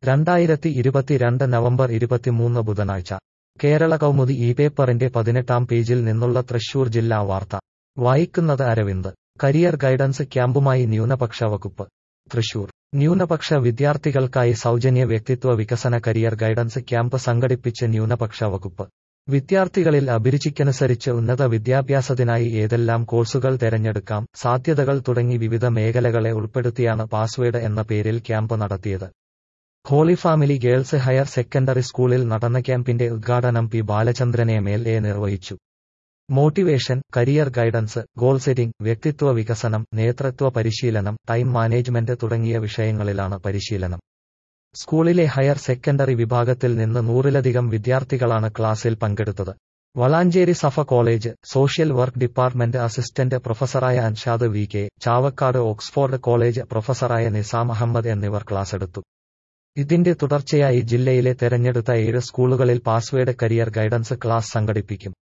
രണ്ടായിരത്തി ഇരുപത്തിരണ്ട് നവംബർ ഇരുപത്തിമൂന്ന് ബുധനാഴ്ച കേരള കൗമുദി ഈ പേപ്പറിന്റെ പതിനെട്ടാം പേജിൽ നിന്നുള്ള തൃശൂർ ജില്ലാ വാർത്ത വായിക്കുന്നത് അരവിന്ദ് കരിയർ ഗൈഡൻസ് ക്യാമ്പുമായി ന്യൂനപക്ഷ വകുപ്പ് തൃശൂർ ന്യൂനപക്ഷ വിദ്യാർത്ഥികൾക്കായി സൗജന്യ വ്യക്തിത്വ വികസന കരിയർ ഗൈഡൻസ് ക്യാമ്പ് സംഘടിപ്പിച്ച് ന്യൂനപക്ഷ വകുപ്പ് വിദ്യാർത്ഥികളിൽ അഭിരുചിക്കനുസരിച്ച് ഉന്നത വിദ്യാഭ്യാസത്തിനായി ഏതെല്ലാം കോഴ്സുകൾ തെരഞ്ഞെടുക്കാം സാധ്യതകൾ തുടങ്ങി വിവിധ മേഖലകളെ ഉൾപ്പെടുത്തിയാണ് പാസ്വേഡ് എന്ന പേരിൽ ക്യാമ്പ് നടത്തിയത് holy family girls higher secondary സ്കൂളിൽ നടന്ന ക്യാമ്പിന്റെ ഉദ്ഘാടനം P Balachandran M L A നിർവഹിച്ചു motivation career guidance goal setting വ്യക്തിത്വ വികസനം നേതൃത്വ പരിശീലനം ടൈം മാനേജ്മെന്റ് തുടങ്ങിയ വിഷയങ്ങളിലാണ് പരിശീലനം സ്കൂളിലെ ഹയർ സെക്കൻഡറി വിഭാഗത്തിൽ നിന്ന് നൂറിലധികം വിദ്യാർത്ഥികളാണ് ക്ലാസ്സിൽ പങ്കെടുത്തത് Valanchery Safa college social work department assistant പ്രൊഫസറായ Anshad V K Chavakkad Oxford college പ്രൊഫസറായ നിസാം അഹമ്മദ് എന്നിവർ ക്ലാസ്സെടുത്തു ഇതിന്റെ തുടർച്ചയായി ജില്ലയിലെ തെരഞ്ഞെടുത്ത ഏഴ് സ്കൂളുകളിൽ പാസ്വേഡ് കരിയർ ഗൈഡൻസ് ക്ലാസ് സംഘടിപ്പിക്കും